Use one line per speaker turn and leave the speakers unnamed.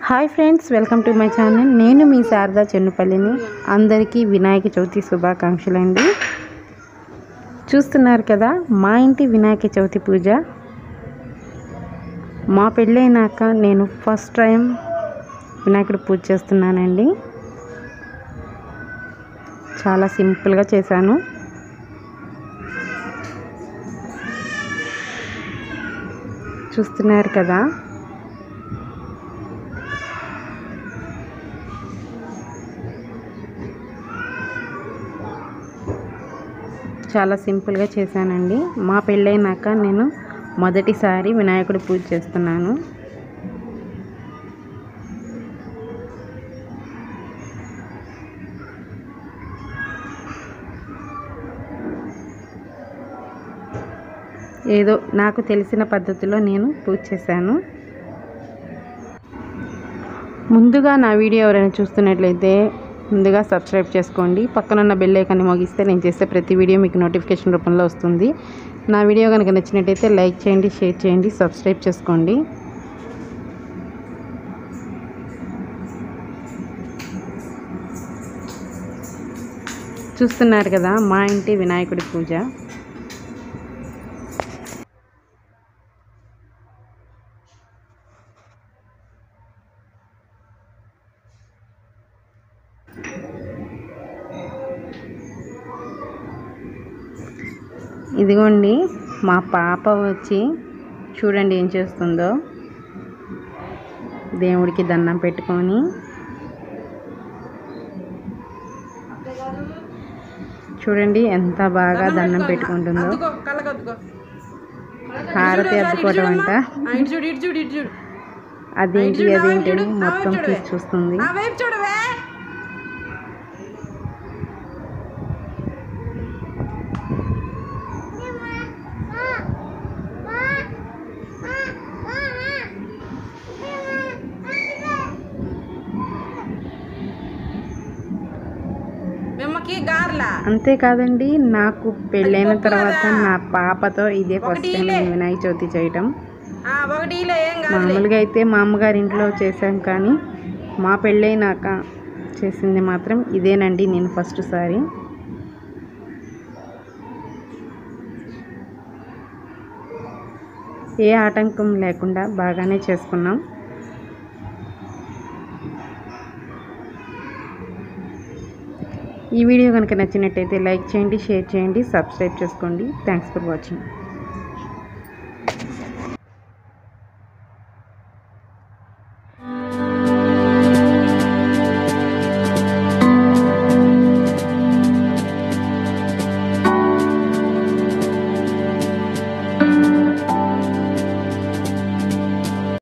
hi friends welcome to my channel నేను మీ శారదా చెన్నుపల్లిని అందరికీ వినాయక చవితి శుభాకాంక్షలు అండి చూస్తున్నారు కదా మా ఇంటి వినాయక చవితి పూజ మా పెళ్ళైనాక నేను ఫస్ట్ టైం వినాయకుడు పూజ చేస్తున్నానండి చాలా సింపుల్గా చేశాను చూస్తున్నారు కదా చాలా సింపుల్గా చేశానండి మా పెళ్ళైనాక నేను మొదటిసారి వినాయకుడి పూజ చేస్తున్నాను ఏదో నాకు తెలిసిన పద్ధతిలో నేను పూజ చేశాను ముందుగా నా వీడియో ఎవరైనా చూస్తున్నట్లయితే ముందుగా సబ్స్క్రైబ్ చేసుకోండి పక్కనున్న బెల్ ఐకాన్ని మోగిస్తే నేను చేసే ప్రతి వీడియో మీకు నోటిఫికేషన్ రూపంలో వస్తుంది నా వీడియో కనుక నచ్చినట్టయితే లైక్ చేయండి షేర్ చేయండి సబ్స్క్రైబ్ చేసుకోండి చూస్తున్నారు కదా మా ఇంటి వినాయకుడి పూజ ఇదిగోండి మా పాప వచ్చి చూడండి ఏం చేస్తుందో దేవుడికి దండం పెట్టుకొని చూడండి ఎంత బాగా దండం పెట్టుకుంటుందో
అద్దుకో కళ్ళకు అద్దుకో
హారతి అద్దుకోవడం అంట
ఆ, ఇటు చూడు ఇటు చూడు ఇటు చూడు
అదేంటి అదేంటి అని మొత్తం తీసి చూస్తుంది
నా వైపు చూడవే మిమ్మకి గార్లా
అంతేకాదండి నాకు పెళ్ళైన తర్వాత నా పాపతో ఇదే ఫస్ట్ టైం నేను వినాయక చవితి చేయటం
ఆ, ఒకటి ఇలా ఏం కాదు
మామూలుగా అయితే మా అమ్మగారి ఇంట్లో చేశాం కానీ మా పెళ్ళైనాక చేసింది మాత్రం ఇదేనండి నేను ఫస్ట్ సారి ఏ ఆటంకం లేకుండా బాగానే చేసుకున్నాం ఈ వీడియో కనుక నచ్చినట్టయితే లైక్ చేయండి షేర్ చేయండి సబ్స్క్రైబ్ చేసుకోండి థ్యాంక్స్ ఫర్ వాచింగ్